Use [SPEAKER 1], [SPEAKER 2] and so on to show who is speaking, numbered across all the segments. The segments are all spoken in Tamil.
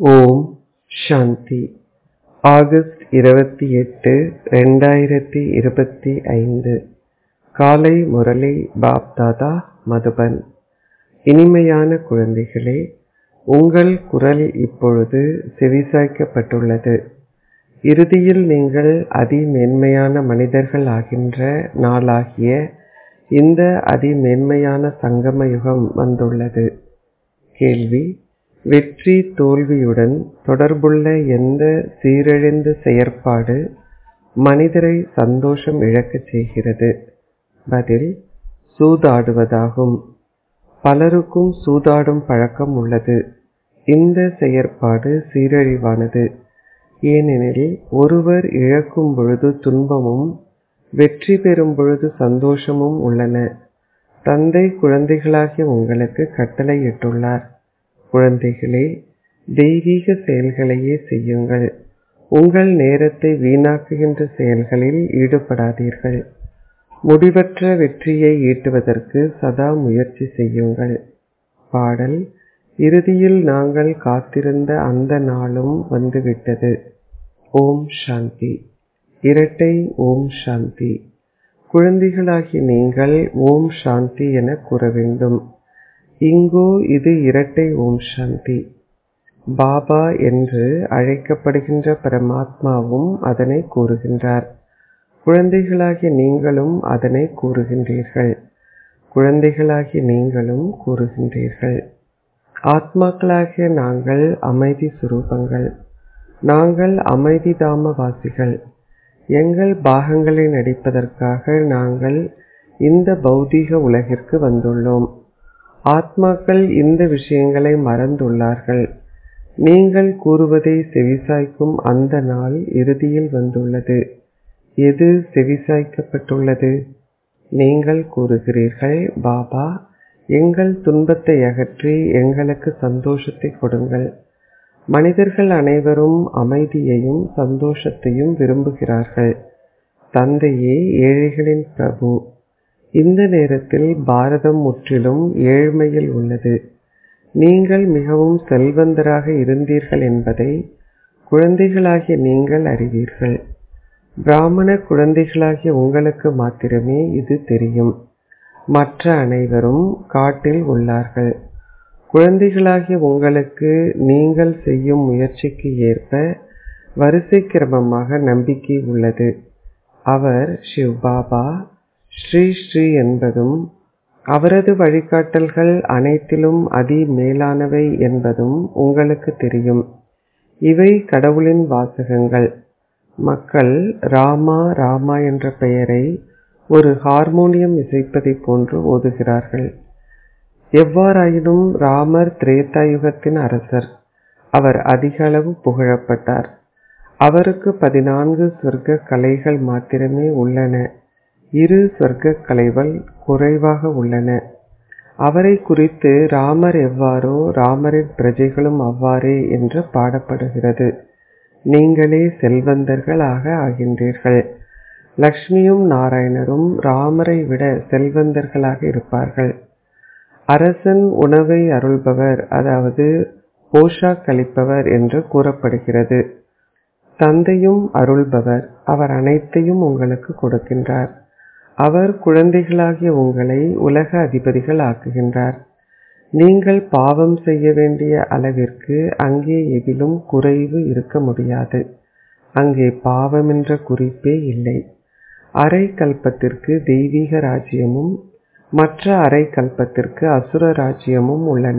[SPEAKER 1] ஓம் சாந்தி ஆகஸ்ட் இருபத்தி எட்டு ரெண்டாயிரத்தி இருபத்தி ஐந்து காலை முரளி பாப்தாதா மதுபன் இனிமையான குழந்தைகளே உங்கள் குரல் இப்பொழுது செவிசாய்க்கப்பட்டுள்ளது இறுதியில் நீங்கள் அதிமேன்மையான மனிதர்கள் ஆகின்ற நாளாகிய இந்த அதிமேன்மையான சங்கம யுகம் வந்துள்ளது கேள்வி வெற்றி தோல்வியுடன் தொடர்புள்ள எந்த சீரழிந்த செயற்பாடு மனிதரை சந்தோஷம் இழக்கச் செய்கிறது பதில் சூதாடுவதாகும் பலருக்கும் சூதாடும் பழக்கம் உள்ளது இந்த செயற்பாடு சீரழிவானது ஏனெனில் ஒருவர் இழக்கும் பொழுது துன்பமும் வெற்றி பெறும் பொழுது சந்தோஷமும் உள்ளன தந்தை குழந்தைகளாகிய உங்களுக்கு கட்டளையிட்டுள்ளார் குழந்தைகளே தெய்வீக செயல்களையே செய்யுங்கள் உங்கள் நேரத்தை வீணாக்குகின்ற செயல்களில் ஈடுபடாதீர்கள் முடிவற்ற வெற்றியை ஈட்டுவதற்கு சதா முயற்சி செய்யுங்கள் பாடல் இறுதியில் நாங்கள் காத்திருந்த அந்த நாளும் வந்துவிட்டது ஓம் சாந்தி இரட்டை ஓம் சாந்தி குழந்தைகளாகி நீங்கள் ஓம் சாந்தி என கூற வேண்டும் இங்கோ இது இரட்டை ஓம் சாந்தி பாபா என்று அழைக்கப்படுகின்ற பரமாத்மாவும் அதனை கூறுகின்றார் குழந்தைகளாகிய நீங்களும் அதனை கூறுகின்றீர்கள் குழந்தைகளாகிய நீங்களும் கூறுகின்றீர்கள் ஆத்மாக்களாகிய நாங்கள் அமைதி சுரூபங்கள் நாங்கள் அமைதி தாமவாசிகள் எங்கள் பாகங்களை நடிப்பதற்காக நாங்கள் இந்த பௌதீக உலகிற்கு வந்துள்ளோம் ஆத்மாக்கள் இந்த விஷயங்களை மறந்துள்ளார்கள் நீங்கள் கூறுவதை செவிசாய்க்கும் அந்த நாள் இறுதியில் வந்துள்ளது எது செவிசாய்க்கப்பட்டுள்ளது நீங்கள் கூறுகிறீர்கள் பாபா எங்கள் துன்பத்தை அகற்றி எங்களுக்கு சந்தோஷத்தை கொடுங்கள் மனிதர்கள் அனைவரும் அமைதியையும் சந்தோஷத்தையும் விரும்புகிறார்கள் தந்தையே ஏழைகளின் பிரபு இந்த நேரத்தில் பாரதம் முற்றிலும் ஏழ்மையில் உள்ளது நீங்கள் மிகவும் செல்வந்தராக இருந்தீர்கள் என்பதை குழந்தைகளாகிய நீங்கள் அறிவீர்கள் பிராமண குழந்தைகளாகிய உங்களுக்கு மாத்திரமே இது தெரியும் மற்ற அனைவரும் காட்டில் உள்ளார்கள் குழந்தைகளாகிய உங்களுக்கு நீங்கள் செய்யும் முயற்சிக்கு ஏற்ப வரிசை கிரமமாக நம்பிக்கை உள்ளது அவர் சிவ் பாபா ஸ்ரீ ஸ்ரீ என்பதும் அவரது வழிகாட்டல்கள் அனைத்திலும் அதி மேலானவை என்பதும் உங்களுக்கு தெரியும் இவை கடவுளின் வாசகங்கள் மக்கள் ராமா ராமா என்ற பெயரை ஒரு ஹார்மோனியம் இசைப்பதை போன்று ஓதுகிறார்கள் எவ்வாறாயினும் ராமர் திரேதாயுகத்தின் அரசர் அவர் அதிக அளவு புகழப்பட்டார் அவருக்கு பதினான்கு சொர்க்க கலைகள் மாத்திரமே உள்ளன இரு சொர்க்க கலைகள் குறைவாக உள்ளன அவரை குறித்து ராமர் எவ்வாறோ ராமரின் பிரஜைகளும் அவ்வாறே என்று பாடப்படுகிறது நீங்களே செல்வந்தர்கள் ஆக ஆகின்றீர்கள் லக்ஷ்மியும் நாராயணரும் ராமரை விட செல்வந்தர்களாக இருப்பார்கள் அரசன் உணவை அருள்பவர் அதாவது போஷாக் அளிப்பவர் என்று கூறப்படுகிறது தந்தையும் அருள்பவர் அவர் அனைத்தையும் உங்களுக்கு கொடுக்கின்றார் அவர் குழந்தைகளாகிய உங்களை உலக அதிபதிகள் ஆக்குகின்றார் நீங்கள் பாவம் செய்ய வேண்டிய அளவிற்கு அங்கே எதிலும் குறைவு இருக்க முடியாது அங்கே பாவம் என்ற குறிப்பே இல்லை அரை கல்பத்திற்கு தெய்வீக ராஜ்யமும் மற்ற அரை கல்பத்திற்கு அசுர ராஜ்யமும் உள்ளன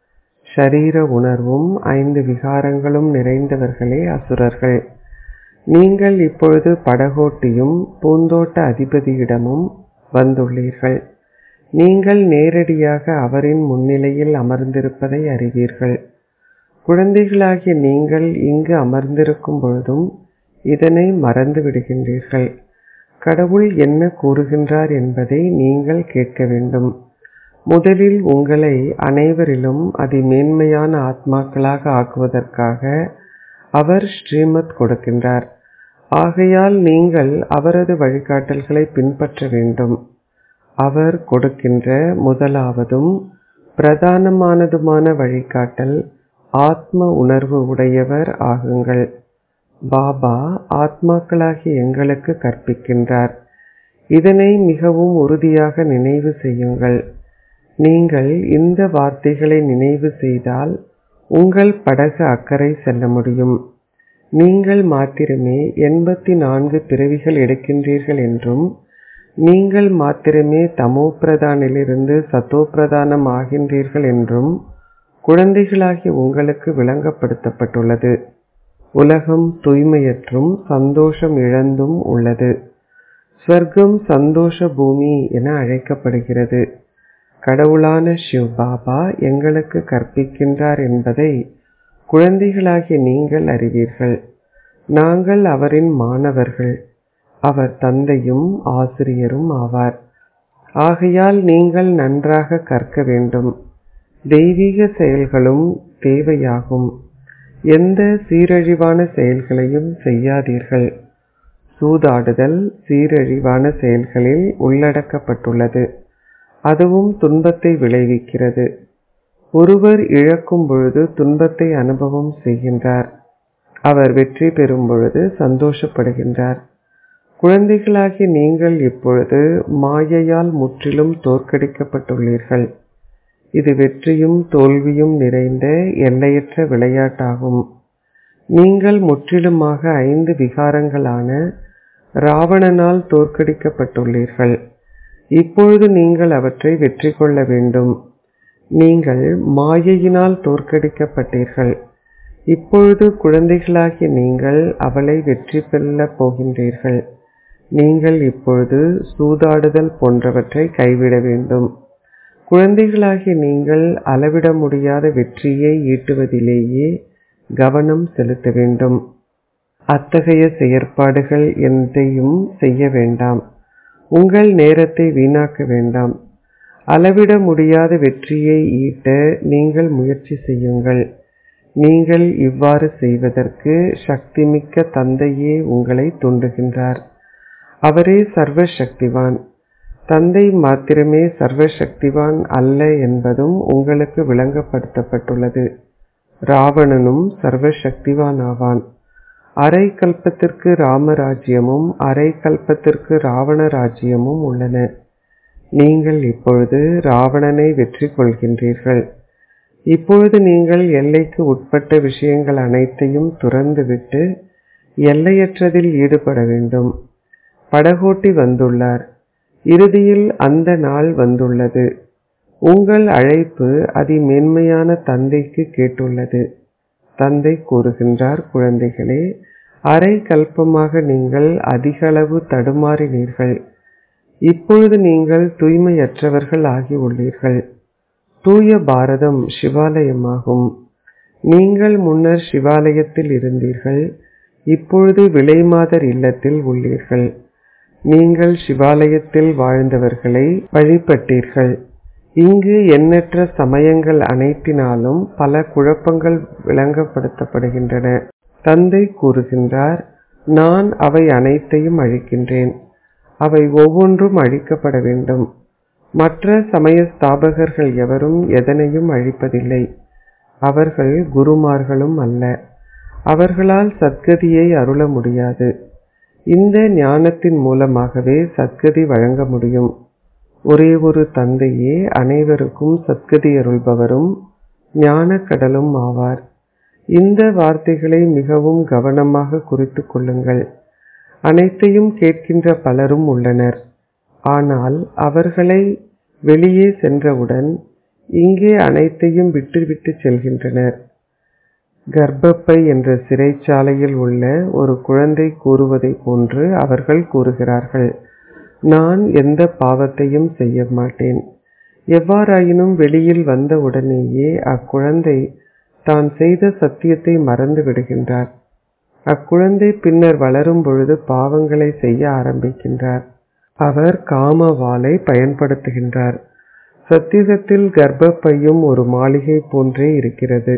[SPEAKER 1] ஷரீர உணர்வும் ஐந்து விகாரங்களும் நிறைந்தவர்களே அசுரர்கள் நீங்கள் இப்பொழுது படகோட்டியும் பூந்தோட்ட அதிபதியிடமும் வந்துள்ளீர்கள் நீங்கள் நேரடியாக அவரின் முன்னிலையில் அமர்ந்திருப்பதை அறிவீர்கள் குழந்தைகளாகிய நீங்கள் இங்கு அமர்ந்திருக்கும் பொழுதும் இதனை மறந்து விடுகின்றீர்கள் கடவுள் என்ன கூறுகின்றார் என்பதை நீங்கள் கேட்க வேண்டும் முதலில் உங்களை அனைவரிலும் அதிமேன்மையான ஆத்மாக்களாக ஆக்குவதற்காக அவர் ஸ்ரீமத் கொடுக்கின்றார் ஆகையால் நீங்கள் அவரது வழிகாட்டல்களை பின்பற்ற வேண்டும் அவர் கொடுக்கின்ற முதலாவதும் பிரதானமானதுமான வழிகாட்டல் ஆத்ம உணர்வு உடையவர் ஆகுங்கள் பாபா ஆத்மாக்களாகிய எங்களுக்கு கற்பிக்கின்றார் இதனை மிகவும் உறுதியாக நினைவு செய்யுங்கள் நீங்கள் இந்த வார்த்தைகளை நினைவு செய்தால் உங்கள் படகு அக்கறை செல்ல முடியும் நீங்கள் மாத்திரமே எண்பத்தி நான்கு பிறவிகள் எடுக்கின்றீர்கள் என்றும் நீங்கள் மாத்திரமே தமோ பிரதானிலிருந்து சத்தோ பிரதானம் ஆகின்றீர்கள் என்றும் குழந்தைகளாகிய உங்களுக்கு விளங்கப்படுத்தப்பட்டுள்ளது உலகம் தூய்மையற்றும் சந்தோஷம் இழந்தும் உள்ளது ஸ்வர்க்கம் சந்தோஷ பூமி என அழைக்கப்படுகிறது கடவுளான சிவ் பாபா எங்களுக்கு கற்பிக்கின்றார் என்பதை குழந்தைகளாகிய நீங்கள் அறிவீர்கள் நாங்கள் அவரின் மாணவர்கள் அவர் தந்தையும் ஆசிரியரும் ஆவார் ஆகையால் நீங்கள் நன்றாக கற்க வேண்டும் தெய்வீக செயல்களும் தேவையாகும் எந்த சீரழிவான செயல்களையும் செய்யாதீர்கள் சூதாடுதல் சீரழிவான செயல்களில் உள்ளடக்கப்பட்டுள்ளது அதுவும் துன்பத்தை விளைவிக்கிறது ஒருவர் இழக்கும் பொழுது துன்பத்தை அனுபவம் செய்கின்றார் அவர் வெற்றி பெறும் பொழுது சந்தோஷப்படுகின்றார் குழந்தைகளாகிய நீங்கள் இப்பொழுது மாயையால் முற்றிலும் தோற்கடிக்கப்பட்டுள்ளீர்கள் இது வெற்றியும் தோல்வியும் நிறைந்த எல்லையற்ற விளையாட்டாகும் நீங்கள் முற்றிலுமாக ஐந்து விகாரங்களான ராவணனால் தோற்கடிக்கப்பட்டுள்ளீர்கள் இப்பொழுது நீங்கள் அவற்றை வெற்றி கொள்ள வேண்டும் நீங்கள் மாயையினால் தோற்கடிக்கப்பட்டீர்கள் இப்பொழுது குழந்தைகளாகிய நீங்கள் அவளை வெற்றி பெறப் போகின்றீர்கள் நீங்கள் இப்பொழுது சூதாடுதல் போன்றவற்றை கைவிட வேண்டும் குழந்தைகளாகிய நீங்கள் அளவிட முடியாத வெற்றியை ஈட்டுவதிலேயே கவனம் செலுத்த வேண்டும் அத்தகைய செயற்பாடுகள் எதையும் செய்ய வேண்டாம் உங்கள் நேரத்தை வீணாக்க வேண்டாம் அளவிட முடியாத வெற்றியை ஈட்ட நீங்கள் முயற்சி செய்யுங்கள் நீங்கள் இவ்வாறு செய்வதற்கு சக்திமிக்க தந்தையே உங்களை தூண்டுகின்றார் அவரே சர்வ சக்திவான் தந்தை மாத்திரமே சர்வ சக்திவான் அல்ல என்பதும் உங்களுக்கு விளங்கப்படுத்தப்பட்டுள்ளது ராவணனும் சர்வ சக்திவான் ஆவான் அரை கல்பத்திற்கு ராமராஜ்யமும் அரை கல்பத்திற்கு ராவண ராஜ்யமும் உள்ளன நீங்கள் இப்பொழுது ராவணனை வெற்றி கொள்கின்றீர்கள் இப்பொழுது நீங்கள் எல்லைக்கு உட்பட்ட விஷயங்கள் அனைத்தையும் துறந்துவிட்டு எல்லையற்றதில் ஈடுபட வேண்டும் படகோட்டி வந்துள்ளார் இறுதியில் அந்த நாள் வந்துள்ளது உங்கள் அழைப்பு அதிமேன்மையான தந்தைக்கு கேட்டுள்ளது தந்தை கூறுகின்றார் குழந்தைகளே அரை கல்பமாக நீங்கள் அதிகளவு தடுமாறினீர்கள் இப்பொழுது நீங்கள் தூய்மையற்றவர்கள் ஆகி உள்ளீர்கள் தூய பாரதம் சிவாலயமாகும் நீங்கள் முன்னர் சிவாலயத்தில் இருந்தீர்கள் இப்பொழுது விலைமாதர் இல்லத்தில் உள்ளீர்கள் நீங்கள் சிவாலயத்தில் வாழ்ந்தவர்களை வழிபட்டீர்கள் இங்கு எண்ணற்ற சமயங்கள் அனைத்தினாலும் பல குழப்பங்கள் விளங்கப்படுத்தப்படுகின்றன தந்தை கூறுகின்றார் நான் அவை அனைத்தையும் அழிக்கின்றேன் அவை ஒவ்வொன்றும் அழிக்கப்பட வேண்டும் மற்ற சமய ஸ்தாபகர்கள் எவரும் எதனையும் அழிப்பதில்லை அவர்கள் குருமார்களும் அல்ல அவர்களால் சத்கதியை அருள முடியாது இந்த ஞானத்தின் மூலமாகவே சத்கதி வழங்க முடியும் ஒரே ஒரு தந்தையே அனைவருக்கும் சத்கதி அருள்பவரும் ஞான கடலும் ஆவார் இந்த வார்த்தைகளை மிகவும் கவனமாக குறித்து கொள்ளுங்கள் அனைத்தையும் கேட்கின்ற பலரும் உள்ளனர் ஆனால் அவர்களை வெளியே சென்றவுடன் இங்கே அனைத்தையும் விட்டுவிட்டு செல்கின்றனர் கர்ப்பப்பை என்ற சிறைச்சாலையில் உள்ள ஒரு குழந்தை கூறுவதை போன்று அவர்கள் கூறுகிறார்கள் நான் எந்த பாவத்தையும் செய்ய மாட்டேன் எவ்வாறாயினும் வெளியில் வந்த உடனேயே அக்குழந்தை தான் செய்த சத்தியத்தை மறந்து விடுகின்றார் அக்குழந்தை பின்னர் வளரும் பொழுது பாவங்களை செய்ய ஆரம்பிக்கின்றார் அவர் காமவாளை பயன்படுத்துகின்றார் சத்தியுகத்தில் கர்ப்பப்பையும் ஒரு மாளிகை போன்றே இருக்கிறது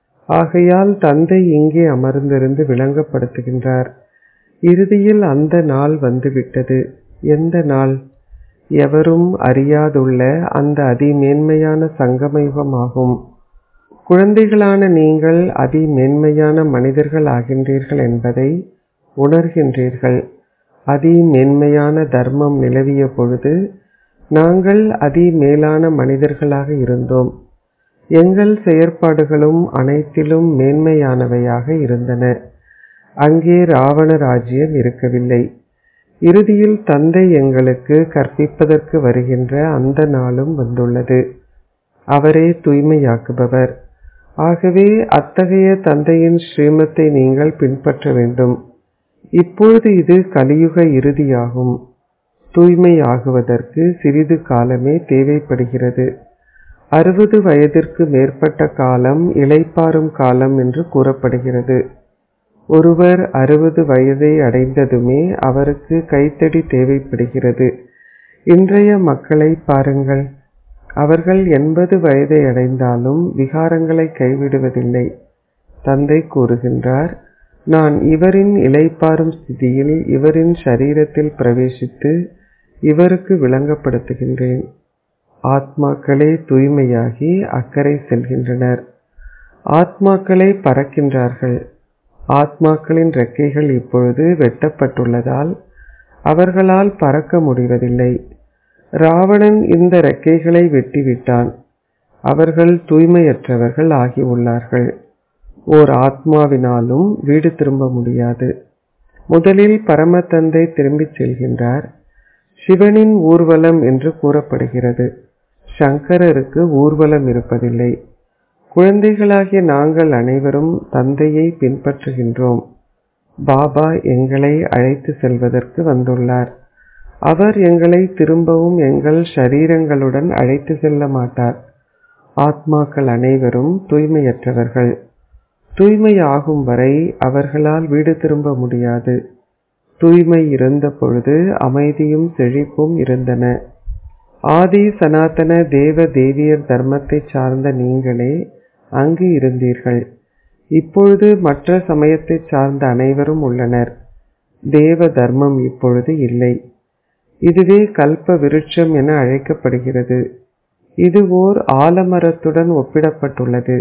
[SPEAKER 1] ஆகையால் தந்தை இங்கே அமர்ந்திருந்து விளங்கப்படுத்துகின்றார் இறுதியில் அந்த நாள் வந்துவிட்டது எந்த நாள் எவரும் அறியாதுள்ள அந்த அதிமேன்மையான சங்கமயுகமாகும் குழந்தைகளான நீங்கள் அதி மென்மையான மனிதர்கள் ஆகின்றீர்கள் என்பதை உணர்கின்றீர்கள் அதி மென்மையான தர்மம் நிலவிய பொழுது நாங்கள் அதி மேலான மனிதர்களாக இருந்தோம் எங்கள் செயற்பாடுகளும் அனைத்திலும் மேன்மையானவையாக இருந்தன அங்கே ராவண ராஜ்யம் இருக்கவில்லை இறுதியில் தந்தை எங்களுக்கு கற்பிப்பதற்கு வருகின்ற அந்த நாளும் வந்துள்ளது அவரே தூய்மையாக்குபவர் ஆகவே அத்தகைய தந்தையின் ஸ்ரீமத்தை நீங்கள் பின்பற்ற வேண்டும் இப்பொழுது இது கலியுக இறுதியாகும் தூய்மை ஆகுவதற்கு சிறிது காலமே தேவைப்படுகிறது அறுபது வயதிற்கு மேற்பட்ட காலம் இளைப்பாறும் காலம் என்று கூறப்படுகிறது ஒருவர் அறுபது வயதை அடைந்ததுமே அவருக்கு கைத்தடி தேவைப்படுகிறது இன்றைய மக்களை பாருங்கள் அவர்கள் எண்பது வயதை அடைந்தாலும் விகாரங்களை கைவிடுவதில்லை தந்தை கூறுகின்றார் நான் இவரின் இளைப்பாறும் ஸ்திதியில் இவரின் சரீரத்தில் பிரவேசித்து இவருக்கு விளங்கப்படுத்துகின்றேன் ஆத்மாக்களே தூய்மையாகி அக்கறை செல்கின்றனர் ஆத்மாக்களே பறக்கின்றார்கள் ஆத்மாக்களின் ரெக்கைகள் இப்பொழுது வெட்டப்பட்டுள்ளதால் அவர்களால் பறக்க முடிவதில்லை ராவணன் இந்த ரெக்கைகளை வெட்டிவிட்டான் அவர்கள் தூய்மையற்றவர்கள் ஆகியுள்ளார்கள் ஓர் ஆத்மாவினாலும் வீடு திரும்ப முடியாது முதலில் பரமதந்தை திரும்பிச் செல்கின்றார் சிவனின் ஊர்வலம் என்று கூறப்படுகிறது சங்கரருக்கு ஊர்வலம் இருப்பதில்லை குழந்தைகளாகிய நாங்கள் அனைவரும் தந்தையை பின்பற்றுகின்றோம் பாபா எங்களை அழைத்து செல்வதற்கு வந்துள்ளார் அவர் எங்களை திரும்பவும் எங்கள் ஷரீரங்களுடன் அழைத்து செல்ல மாட்டார் ஆத்மாக்கள் அனைவரும் தூய்மையற்றவர்கள் தூய்மை ஆகும் வரை அவர்களால் வீடு திரும்ப முடியாது தூய்மை இருந்த பொழுது அமைதியும் செழிப்பும் இருந்தன ஆதி சனாதன தேவ தேவியர் தர்மத்தை சார்ந்த நீங்களே அங்கு இருந்தீர்கள் இப்பொழுது மற்ற சமயத்தை சார்ந்த அனைவரும் உள்ளனர் தேவ தர்மம் இப்பொழுது இல்லை இதுவே கல்ப விருட்சம் என அழைக்கப்படுகிறது இது ஓர் ஆலமரத்துடன் ஒப்பிடப்பட்டுள்ளது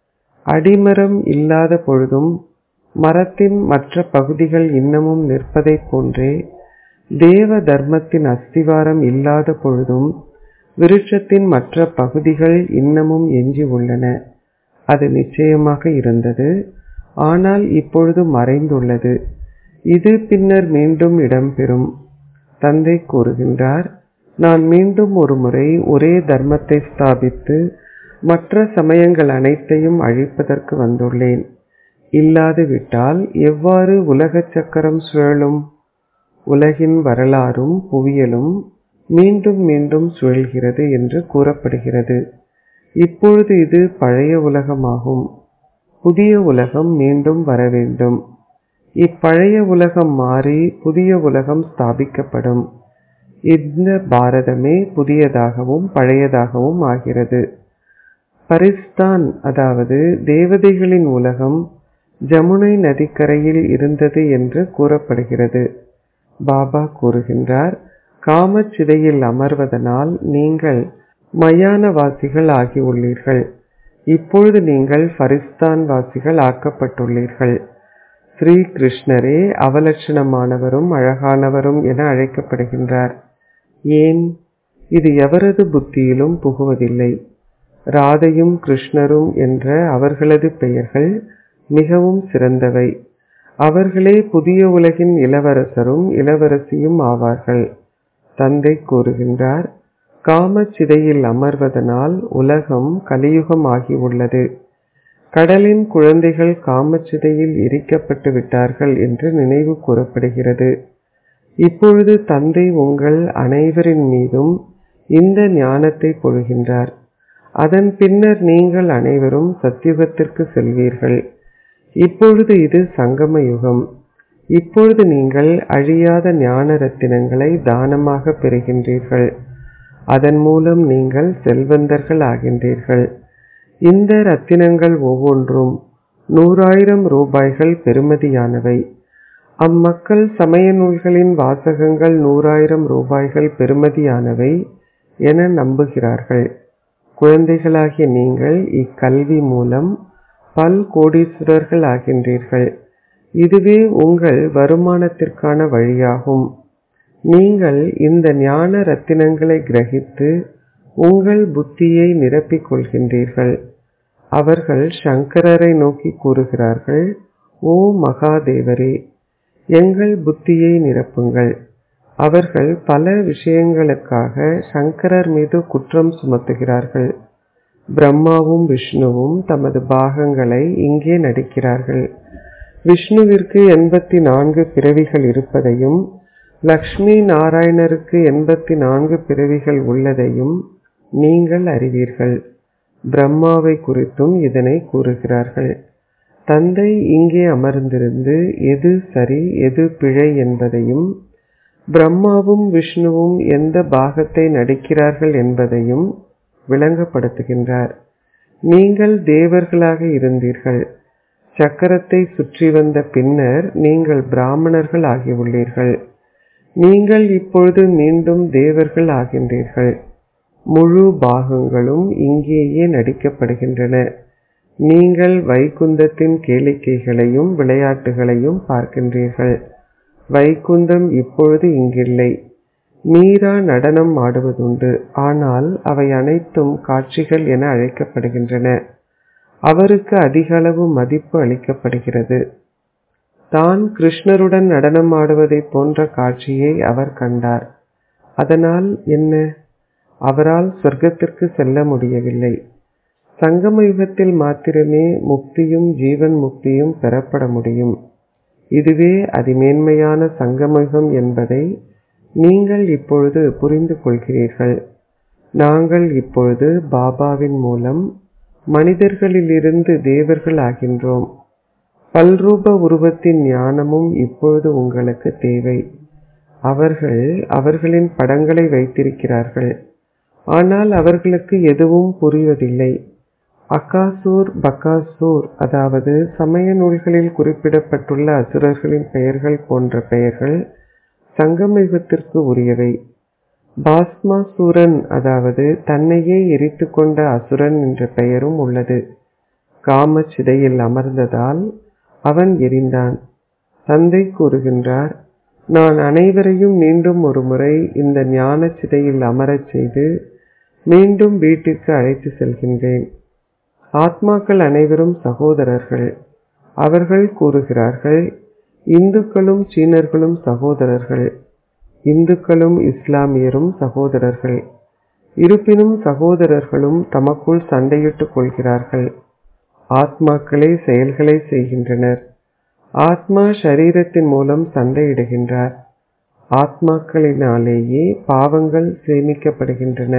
[SPEAKER 1] அடிமரம் இல்லாத பொழுதும் மரத்தின் மற்ற பகுதிகள் இன்னமும் நிற்பதைப் போன்றே தேவ தர்மத்தின் அஸ்திவாரம் இல்லாத பொழுதும் விருட்சத்தின் மற்ற பகுதிகள் இன்னமும் எஞ்சி உள்ளன அது நிச்சயமாக இருந்தது ஆனால் இப்பொழுது மறைந்துள்ளது இது பின்னர் மீண்டும் இடம்பெறும் தந்தை கூறுகின்றார் நான் மீண்டும் ஒரு முறை ஒரே தர்மத்தை ஸ்தாபித்து மற்ற சமயங்கள் அனைத்தையும் அழிப்பதற்கு வந்துள்ளேன் இல்லாது விட்டால் எவ்வாறு உலக சக்கரம் சுழலும் உலகின் வரலாறும் புவியலும் மீண்டும் மீண்டும் சுழல்கிறது என்று கூறப்படுகிறது இப்பொழுது இது பழைய உலகமாகும் புதிய உலகம் மீண்டும் வர வேண்டும் இப்பழைய உலகம் மாறி புதிய உலகம் ஸ்தாபிக்கப்படும் இந்த பாரதமே புதியதாகவும் பழையதாகவும் ஆகிறது பரிஸ்தான் அதாவது தேவதைகளின் உலகம் ஜமுனை நதிக்கரையில் இருந்தது என்று கூறப்படுகிறது பாபா கூறுகின்றார் காமச்சிதையில் அமர்வதனால் நீங்கள் மயானவாசிகள் ஆகியுள்ளீர்கள் இப்பொழுது நீங்கள் பரிஸ்தான் வாசிகள் ஆக்கப்பட்டுள்ளீர்கள் ஸ்ரீ கிருஷ்ணரே அவலட்சணமானவரும் அழகானவரும் என அழைக்கப்படுகின்றார் ஏன் இது எவரது புத்தியிலும் புகுவதில்லை ராதையும் கிருஷ்ணரும் என்ற அவர்களது பெயர்கள் மிகவும் சிறந்தவை அவர்களே புதிய உலகின் இளவரசரும் இளவரசியும் ஆவார்கள் தந்தை கூறுகின்றார் காமச்சிதையில் அமர்வதனால் உலகம் கலியுகம் ஆகியுள்ளது கடலின் குழந்தைகள் காமச்சிதையில் எரிக்கப்பட்டு விட்டார்கள் என்று நினைவு கூறப்படுகிறது இப்பொழுது தந்தை உங்கள் அனைவரின் மீதும் இந்த ஞானத்தை பொழுகின்றார் அதன் பின்னர் நீங்கள் அனைவரும் சத்தியுகத்திற்கு செல்வீர்கள் இப்பொழுது இது சங்கம யுகம் இப்பொழுது நீங்கள் அழியாத ஞான ரத்தினங்களை தானமாக பெறுகின்றீர்கள் அதன் மூலம் நீங்கள் செல்வந்தர்கள் ஆகின்றீர்கள் இந்த ரத்தினங்கள் ஒவ்வொன்றும் நூறாயிரம் ரூபாய்கள் பெறுமதியானவை அம்மக்கள் சமய நூல்களின் வாசகங்கள் நூறாயிரம் ரூபாய்கள் பெறுமதியானவை என நம்புகிறார்கள் குழந்தைகளாகிய நீங்கள் இக்கல்வி மூலம் பல் கோடீஸ்வரர்கள் ஆகின்றீர்கள் இதுவே உங்கள் வருமானத்திற்கான வழியாகும் நீங்கள் இந்த ஞான ரத்தினங்களை கிரகித்து உங்கள் புத்தியை நிரப்பிக் கொள்கின்றீர்கள் அவர்கள் சங்கரரை நோக்கி கூறுகிறார்கள் ஓ மகாதேவரே எங்கள் புத்தியை நிரப்புங்கள் அவர்கள் பல விஷயங்களுக்காக சங்கரர் மீது குற்றம் சுமத்துகிறார்கள் பிரம்மாவும் விஷ்ணுவும் தமது பாகங்களை இங்கே நடிக்கிறார்கள் விஷ்ணுவிற்கு எண்பத்தி நான்கு பிறவிகள் இருப்பதையும் லக்ஷ்மி நாராயணருக்கு எண்பத்தி நான்கு பிறவிகள் உள்ளதையும் நீங்கள் அறிவீர்கள் பிரம்மாவை குறித்தும் இதனை கூறுகிறார்கள் தந்தை இங்கே அமர்ந்திருந்து எது சரி எது பிழை என்பதையும் பிரம்மாவும் விஷ்ணுவும் எந்த பாகத்தை நடிக்கிறார்கள் என்பதையும் விளங்கப்படுத்துகின்றார் நீங்கள் தேவர்களாக இருந்தீர்கள் சக்கரத்தை சுற்றி வந்த பின்னர் நீங்கள் பிராமணர்கள் ஆகியுள்ளீர்கள் நீங்கள் இப்பொழுது மீண்டும் தேவர்கள் ஆகின்றீர்கள் முழு பாகங்களும் இங்கேயே நடிக்கப்படுகின்றன நீங்கள் வைகுந்தத்தின் கேளிக்கைகளையும் விளையாட்டுகளையும் பார்க்கின்றீர்கள் வைகுந்தம் இப்பொழுது இங்கில்லை மீரா நடனம் ஆடுவதுண்டு ஆனால் அவை அனைத்தும் காட்சிகள் என அழைக்கப்படுகின்றன அவருக்கு அதிக அளவு மதிப்பு அளிக்கப்படுகிறது தான் கிருஷ்ணருடன் நடனம் ஆடுவதை போன்ற காட்சியை அவர் கண்டார் அதனால் என்ன அவரால் சொர்க்கத்திற்கு செல்ல முடியவில்லை சங்கம யுகத்தில் மாத்திரமே முக்தியும் ஜீவன் முக்தியும் பெறப்பட முடியும் இதுவே அதிமேன்மையான சங்கமயுகம் என்பதை நீங்கள் இப்பொழுது புரிந்து கொள்கிறீர்கள் நாங்கள் இப்பொழுது பாபாவின் மூலம் மனிதர்களிலிருந்து தேவர்கள் ஆகின்றோம் பல்ரூப உருவத்தின் ஞானமும் இப்பொழுது உங்களுக்கு தேவை அவர்கள் அவர்களின் படங்களை வைத்திருக்கிறார்கள் ஆனால் அவர்களுக்கு எதுவும் புரிவதில்லை அகாசூர் பகாசூர் அதாவது சமய நூல்களில் குறிப்பிடப்பட்டுள்ள அசுரர்களின் பெயர்கள் போன்ற பெயர்கள் சங்கமயுகத்திற்கு உரியவை பாஸ்மாசூரன் அதாவது தன்னையே எரித்து கொண்ட அசுரன் என்ற பெயரும் உள்ளது காமச்சிதையில் அமர்ந்ததால் அவன் எரிந்தான் தந்தை கூறுகின்றார் நான் அனைவரையும் மீண்டும் ஒரு முறை இந்த ஞான சிதையில் அமரச் செய்து மீண்டும் வீட்டிற்கு அழைத்து செல்கின்றேன் ஆத்மாக்கள் அனைவரும் சகோதரர்கள் அவர்கள் கூறுகிறார்கள் இந்துக்களும் சீனர்களும் சகோதரர்கள் இந்துக்களும் இஸ்லாமியரும் சகோதரர்கள் இருப்பினும் சகோதரர்களும் தமக்குள் சண்டையிட்டுக் கொள்கிறார்கள் ஆத்மாக்களே செயல்களை செய்கின்றனர் ஆத்மா சரீரத்தின் மூலம் சண்டையிடுகின்றார் ஆத்மாக்களினாலேயே பாவங்கள் சேமிக்கப்படுகின்றன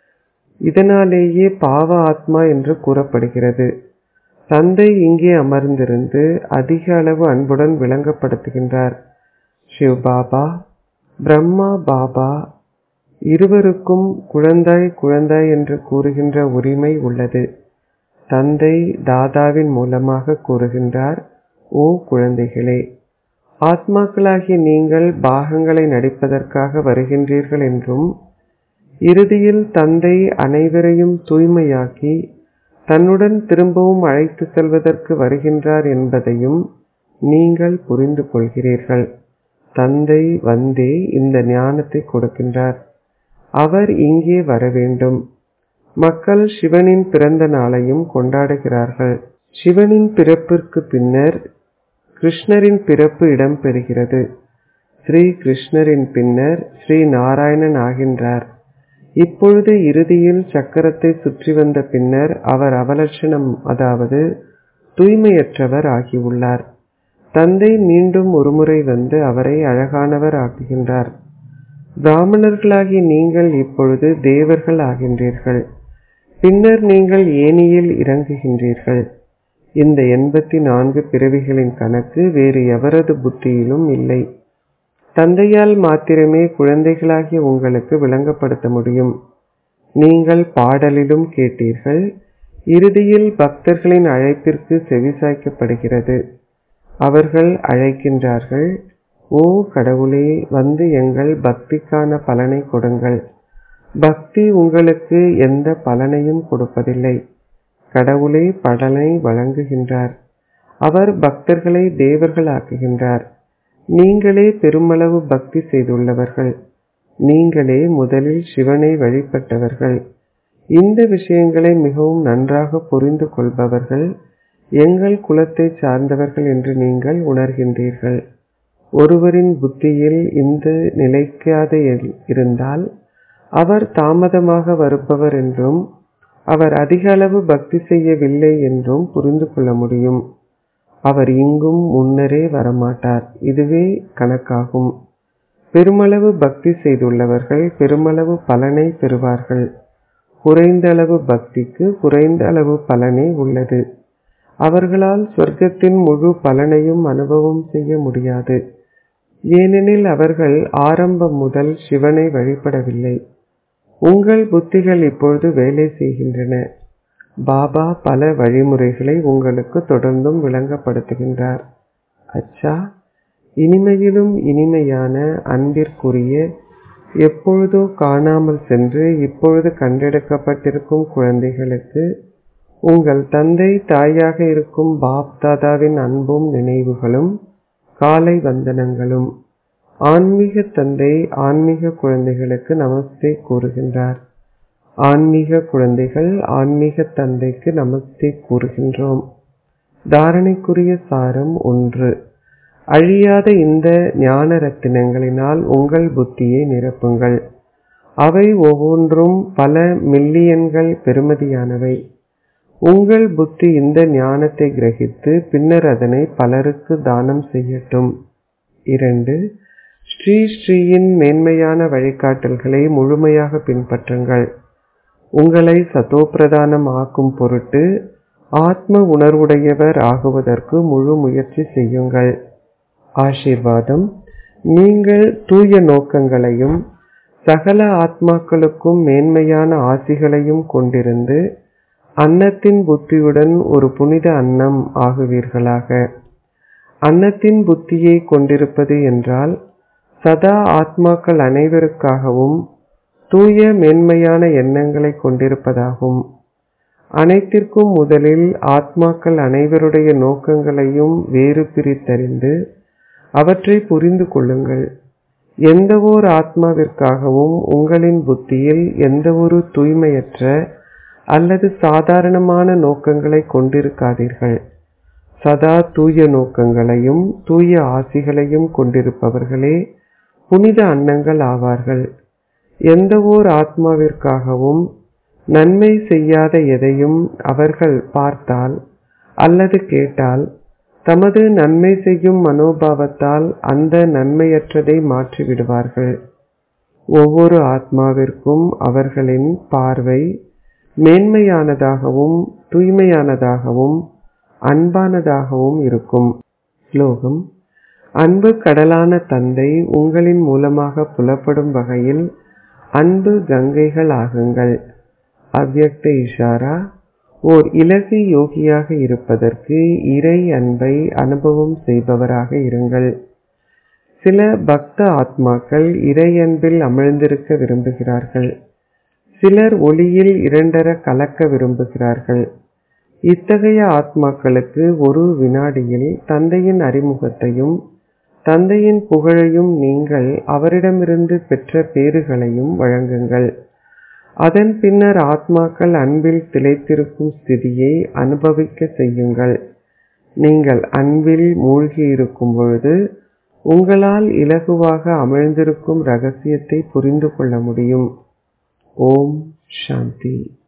[SPEAKER 1] இதனாலேயே பாவ ஆத்மா என்று கூறப்படுகிறது தந்தை இங்கே அமர்ந்திருந்து அதிக அளவு அன்புடன் விளங்கப்படுத்துகின்றார் சிவ் பாபா பிரம்மா பாபா இருவருக்கும் குழந்தாய் குழந்தாய் என்று கூறுகின்ற உரிமை உள்ளது தந்தை தாதாவின் மூலமாக கூறுகின்றார் ஓ குழந்தைகளே ஆத்மாக்களாகிய நீங்கள் பாகங்களை நடிப்பதற்காக வருகின்றீர்கள் என்றும் இறுதியில் தந்தை அனைவரையும் தூய்மையாக்கி தன்னுடன் திரும்பவும் அழைத்து செல்வதற்கு வருகின்றார் என்பதையும் நீங்கள் புரிந்து கொள்கிறீர்கள் தந்தை வந்தே இந்த ஞானத்தை கொடுக்கின்றார் அவர் இங்கே வர வேண்டும் மக்கள் சிவனின் பிறந்த நாளையும் கொண்டாடுகிறார்கள் சிவனின் பிறப்பிற்கு பின்னர் கிருஷ்ணரின் பிறப்பு இடம்பெறுகிறது ஸ்ரீ கிருஷ்ணரின் பின்னர் ஸ்ரீ நாராயணன் ஆகின்றார் இப்பொழுது இறுதியில் சக்கரத்தை சுற்றி வந்த பின்னர் அவர் அவலட்சணம் அதாவது தூய்மையற்றவர் ஆகியுள்ளார் தந்தை மீண்டும் ஒருமுறை வந்து அவரை அழகானவர் ஆக்குகின்றார் பிராமணர்களாகிய நீங்கள் இப்பொழுது தேவர்கள் ஆகின்றீர்கள் பின்னர் நீங்கள் ஏனியில் இறங்குகின்றீர்கள் இந்த எண்பத்தி நான்கு பிறவிகளின் கணக்கு வேறு எவரது புத்தியிலும் இல்லை தந்தையால் மாத்திரமே குழந்தைகளாகிய உங்களுக்கு விளங்கப்படுத்த முடியும் நீங்கள் பாடலிலும் கேட்டீர்கள் இறுதியில் பக்தர்களின் அழைப்பிற்கு செவிசாய்க்கப்படுகிறது அவர்கள் அழைக்கின்றார்கள் ஓ கடவுளே வந்து எங்கள் பக்திக்கான பலனை கொடுங்கள் பக்தி உங்களுக்கு எந்த பலனையும் கொடுப்பதில்லை கடவுளே பலனை வழங்குகின்றார் அவர் பக்தர்களை தேவர்களாக்குகின்றார் நீங்களே பெருமளவு பக்தி செய்துள்ளவர்கள் நீங்களே முதலில் சிவனை வழிபட்டவர்கள் இந்த விஷயங்களை மிகவும் நன்றாக புரிந்து கொள்பவர்கள் எங்கள் குலத்தை சார்ந்தவர்கள் என்று நீங்கள் உணர்கின்றீர்கள் ஒருவரின் புத்தியில் இந்த நிலைக்காத இருந்தால் அவர் தாமதமாக வருபவர் என்றும் அவர் அதிக அளவு பக்தி செய்யவில்லை என்றும் புரிந்து கொள்ள முடியும் அவர் இங்கும் முன்னரே வரமாட்டார் இதுவே கணக்காகும் பெருமளவு பக்தி செய்துள்ளவர்கள் பெருமளவு பலனை பெறுவார்கள் குறைந்த அளவு பக்திக்கு குறைந்த அளவு பலனே உள்ளது அவர்களால் சொர்க்கத்தின் முழு பலனையும் அனுபவம் செய்ய முடியாது ஏனெனில் அவர்கள் ஆரம்பம் முதல் சிவனை வழிபடவில்லை உங்கள் புத்திகள் இப்பொழுது வேலை செய்கின்றன பாபா பல வழிமுறைகளை உங்களுக்கு தொடர்ந்தும் விளங்கப்படுத்துகின்றார் அச்சா இனிமையிலும் இனிமையான அன்பிற்குரிய எப்பொழுதோ காணாமல் சென்று இப்பொழுது கண்டெடுக்கப்பட்டிருக்கும் குழந்தைகளுக்கு உங்கள் தந்தை தாயாக இருக்கும் பாப் தாதாவின் அன்பும் நினைவுகளும் காலை வந்தனங்களும் ஆன்மீக தந்தை ஆன்மீக குழந்தைகளுக்கு நமஸ்தே கூறுகின்றார் ஆன்மீக குழந்தைகள் ஆன்மீக தந்தைக்கு நமஸ்தே கூறுகின்றோம் தாரணைக்குரிய சாரம் ஒன்று அழியாத இந்த ஞான ரத்தினங்களினால் உங்கள் புத்தியை நிரப்புங்கள் அவை ஒவ்வொன்றும் பல மில்லியன்கள் பெறுமதியானவை உங்கள் புத்தி இந்த ஞானத்தை கிரகித்து பின்னர் அதனை பலருக்கு தானம் செய்யட்டும் இரண்டு ஸ்ரீ ஸ்ரீயின் மேன்மையான வழிகாட்டல்களை முழுமையாக பின்பற்றுங்கள் உங்களை சதோப்பிரதானம் ஆக்கும் பொருட்டு ஆத்ம உணர்வுடையவர் ஆகுவதற்கு முழு முயற்சி செய்யுங்கள் ஆசீர்வாதம் நீங்கள் தூய நோக்கங்களையும் சகல ஆத்மாக்களுக்கும் மேன்மையான ஆசிகளையும் கொண்டிருந்து அன்னத்தின் புத்தியுடன் ஒரு புனித அன்னம் ஆகுவீர்களாக அன்னத்தின் புத்தியை கொண்டிருப்பது என்றால் சதா ஆத்மாக்கள் அனைவருக்காகவும் தூய மேன்மையான எண்ணங்களை கொண்டிருப்பதாகும் அனைத்திற்கும் முதலில் ஆத்மாக்கள் அனைவருடைய நோக்கங்களையும் வேறு பிரித்தறிந்து அவற்றை புரிந்து கொள்ளுங்கள் எந்த ஓர் ஆத்மாவிற்காகவும் உங்களின் புத்தியில் எந்த ஒரு தூய்மையற்ற அல்லது சாதாரணமான நோக்கங்களை கொண்டிருக்காதீர்கள் சதா தூய நோக்கங்களையும் தூய ஆசிகளையும் கொண்டிருப்பவர்களே புனித அன்னங்கள் ஆவார்கள் எந்த ஓர் ஆத்மாவிற்காகவும் நன்மை செய்யாத எதையும் அவர்கள் பார்த்தால் அல்லது கேட்டால் தமது நன்மை செய்யும் மனோபாவத்தால் அந்த நன்மையற்றதை மாற்றிவிடுவார்கள் ஒவ்வொரு ஆத்மாவிற்கும் அவர்களின் பார்வை மேன்மையானதாகவும் தூய்மையானதாகவும் அன்பானதாகவும் இருக்கும் ஸ்லோகம் அன்பு கடலான தந்தை உங்களின் மூலமாக புலப்படும் வகையில் அன்பு கங்கைகள் ஆகுங்கள் அவ்யக்த இஷாரா ஓர் இலகு யோகியாக இருப்பதற்கு இறை அன்பை அனுபவம் செய்பவராக இருங்கள் சில பக்த ஆத்மாக்கள் இறை அன்பில் அமிழ்ந்திருக்க விரும்புகிறார்கள் சிலர் ஒளியில் இரண்டர கலக்க விரும்புகிறார்கள் இத்தகைய ஆத்மாக்களுக்கு ஒரு வினாடியில் தந்தையின் அறிமுகத்தையும் தந்தையின் புகழையும் நீங்கள் அவரிடமிருந்து பெற்ற பேறுகளையும் வழங்குங்கள் அதன் பின்னர் ஆத்மாக்கள் அன்பில் திளைத்திருக்கும் ஸ்திதியை அனுபவிக்க செய்யுங்கள் நீங்கள் அன்பில் மூழ்கி இருக்கும் பொழுது உங்களால் இலகுவாக அமிழ்ந்திருக்கும் ரகசியத்தை புரிந்து கொள்ள முடியும் ஓம் சாந்தி